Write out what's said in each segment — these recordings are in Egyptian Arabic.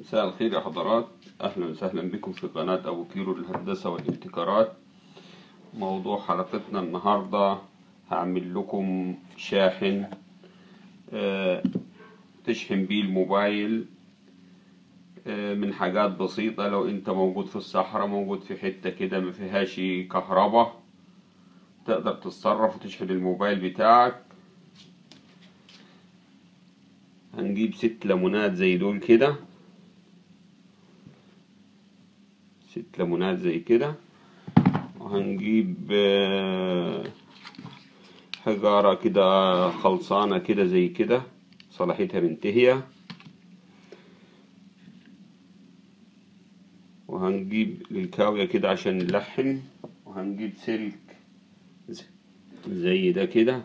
مساء الخير يا حضرات أهلا وسهلا بكم في قناة أبو كيلو للهندسة والابتكارات موضوع حلقتنا النهاردة هعمل لكم شاحن آه، تشحن بيه الموبايل آه، من حاجات بسيطة لو انت موجود في الصحراء موجود في حتة كده ما فيهاش كهرباء تقدر تتصرف وتشحن الموبايل بتاعك هنجيب ست ليمونات زي دول كده ست ليمونات زي كده وهنجيب آه، حجارة كده خلصانة كده زي كده صلاحيتها منتهية وهنجيب الكاوية كده عشان نلحم وهنجيب سلك زي ده كده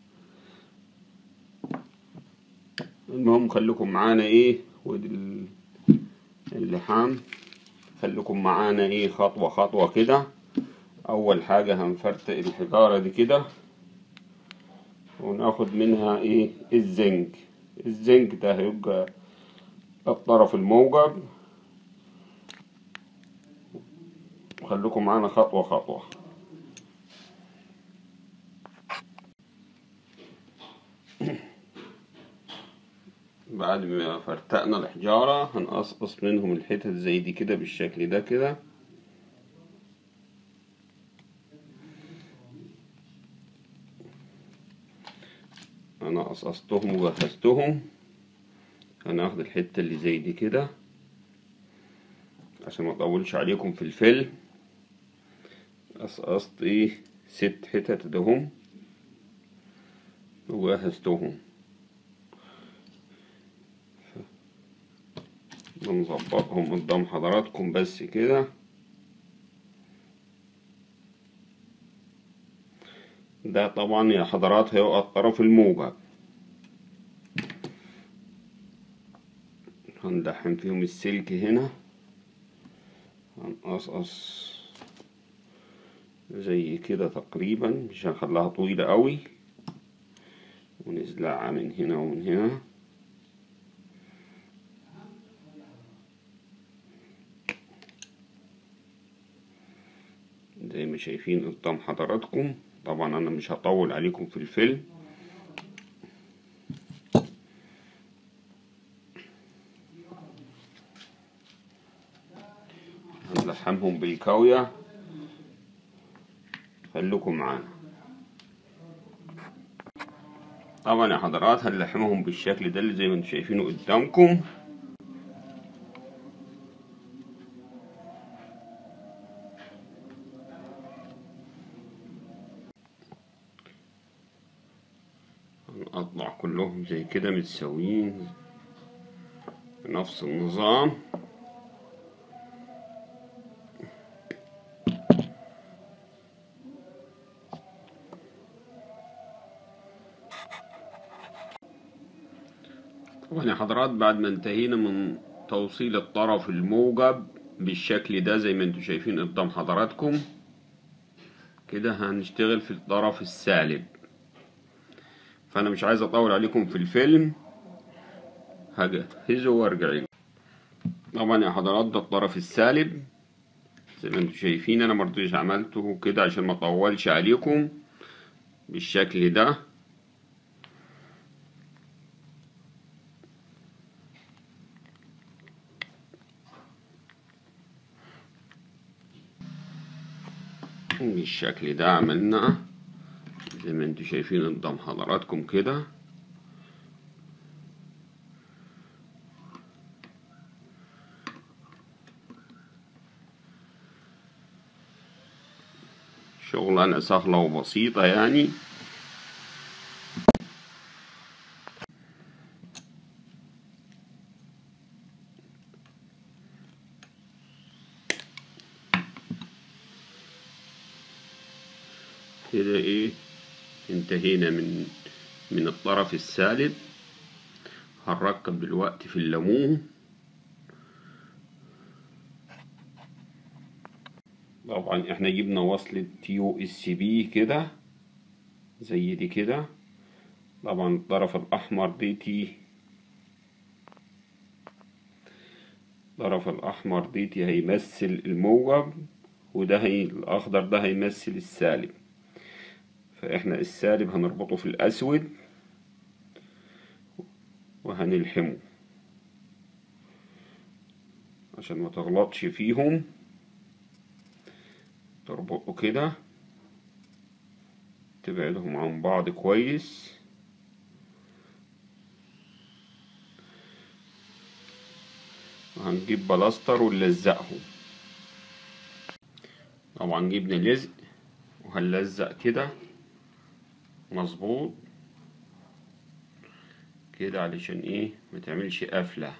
المهم خليكم معانا ايه ودي اللحام خليكم معانا ايه خطوة خطوة كده اول حاجة هنفرتق الحجارة دي كده وناخد منها ايه الزنك الزنك ده هيبقى الطرف الموجب خليكم معانا خطوة خطوة بعد ما فرتقنا الحجارة هنقصقص منهم الحتت زي دي كده بالشكل ده كده انا قصقصتهم وجهزتهم هناخد الحتة اللي زي دي كده عشان ما اطولش عليكم في الفيلم قصقصت ايه ست حتت دهم وجهزتهم بنظبطهم قدام حضراتكم بس كده ده طبعا يا حضرات هيبقى الطرف الموجب هندحم فيهم السلك هنا هنقصقص زي كده تقريبا مش هنخليها طويلة قوي ونزلعها من هنا ومن هنا زي ما شايفين قدام حضراتكم طبعا انا مش هطول عليكم في الفيلم هنلحمهم بالكاوية خليكم معانا طبعا يا حضرات هنلحمهم بالشكل ده اللي زي ما انتم شايفينه قدامكم هنقطع كلهم زي كده متساويين بنفس النظام طبعا يا حضرات بعد ما انتهينا من توصيل الطرف الموجب بالشكل ده زي ما انتم شايفين قدام حضراتكم كده هنشتغل في الطرف السالب فانا مش عايز اطول عليكم في الفيلم هجهزه وارجع لكم طبعا يا حضرات ده الطرف السالب زي ما انتم شايفين انا مرضيش عملته كده عشان ما اطولش عليكم بالشكل ده بالشكل ده عملنا زي ما انتم شايفين قدام حضراتكم كده شغلانة سهلة وبسيطة يعني كده ايه انتهينا من من الطرف السالب هنركب دلوقتي في الليمون طبعا احنا جبنا وصلة يو اس بي كده زي دي كده طبعا الطرف الأحمر دي تي الطرف الأحمر ديتي هيمثل الموجب وده هي الأخضر ده هيمثل السالب فإحنا السالب هنربطه في الأسود وهنلحمه عشان ما تغلطش فيهم تربطه كده تبعدهم عن بعض كويس وهنجيب بلاستر ونلزقهم طبعا جبنا لزق وهنلزق كده مظبوط كده علشان ايه ما تعملش قفله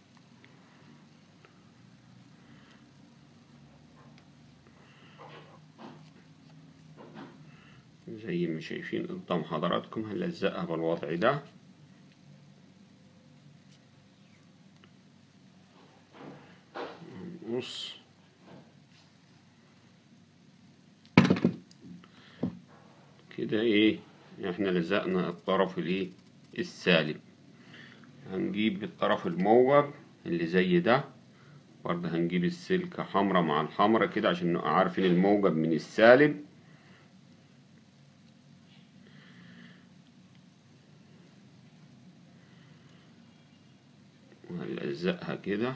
زي ما شايفين قدام حضراتكم هنلزقها بالوضع ده نص كده ايه احنا لزقنا الطرف الايه السالب هنجيب الطرف الموجب اللي زي ده برضه هنجيب السلكة حمرا مع الحمرا كده عشان نبقى عارفين الموجب من السالب وهنلزقها كده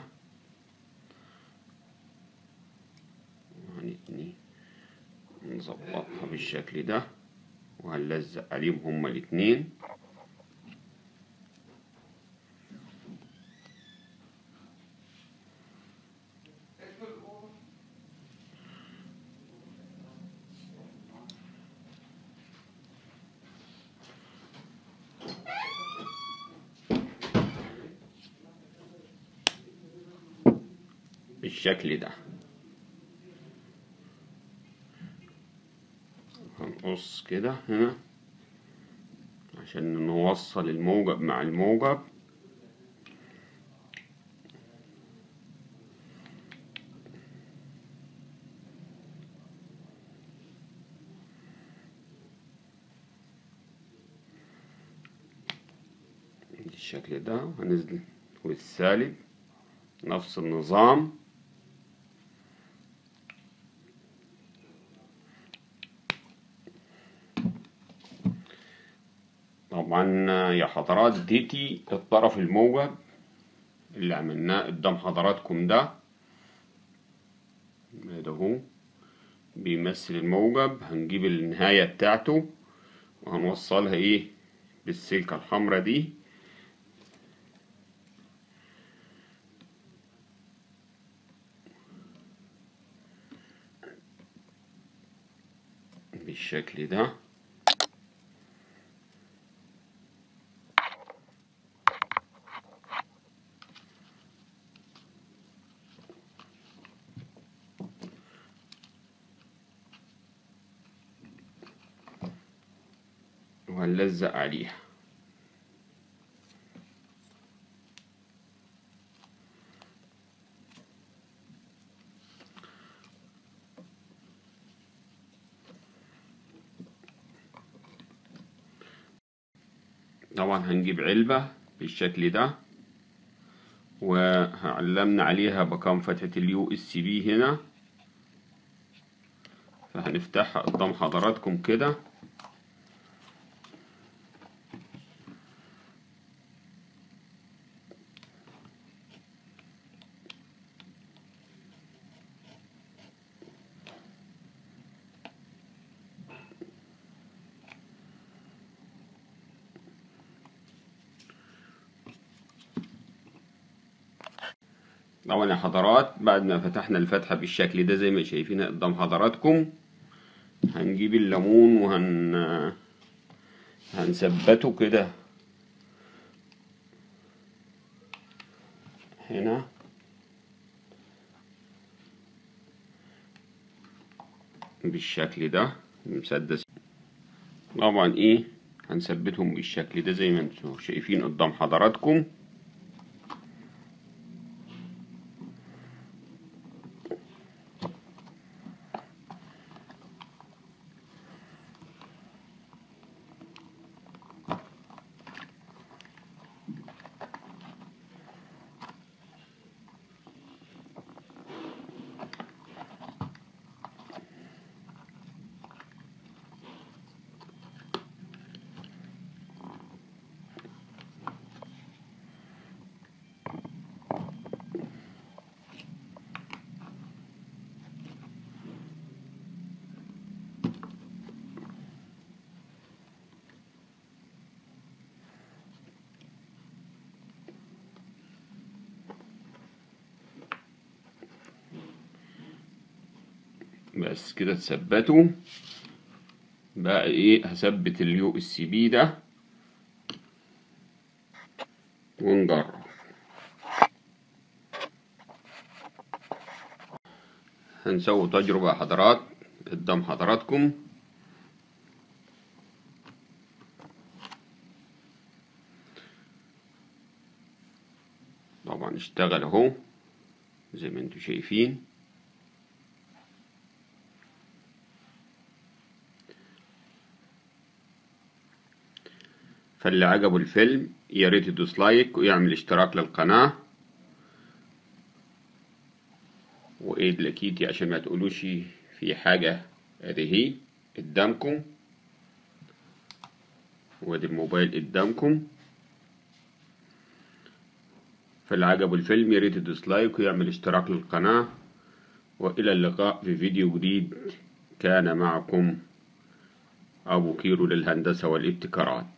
وهنتني نظبطها بالشكل ده وهنلزق عليهم هما الاتنين بالشكل ده هنقص كده هنا عشان نوصل الموجب مع الموجب بالشكل ده هنزل والسالب نفس النظام طبعا يا حضرات ديتي الطرف الموجب اللي عملناه قدام حضراتكم ده ده هو بيمثل الموجب هنجيب النهاية بتاعته وهنوصلها ايه بالسلكة الحمراء دي بالشكل ده وهنلزق عليها طبعا هنجيب علبة بالشكل ده وعلمنا عليها بكام فتحة اليو اس بي هنا فهنفتحها قدام حضراتكم كده طبعا يا حضرات بعد ما فتحنا الفتحة بالشكل ده زي ما شايفينها قدام حضراتكم هنجيب الليمون وهن هنثبته كده هنا بالشكل ده مسدس طبعا ايه هنثبتهم بالشكل ده زي ما انتم شايفين قدام حضراتكم بس كده تثبتوا بقى ايه هثبت اليو اس بي ده ونجرب هنسوي تجربة يا حضرات قدام حضراتكم طبعا اشتغل اهو زي ما انتم شايفين فاللي عجبه الفيلم يا ريت يدوس لايك ويعمل اشتراك للقناة وايد لكيتي عشان ما تقولوش في حاجة ادي هي قدامكم وادي الموبايل قدامكم فاللي عجبه الفيلم يا ريت يدوس لايك ويعمل اشتراك للقناة وإلى اللقاء في فيديو جديد كان معكم أبو كيرو للهندسة والابتكارات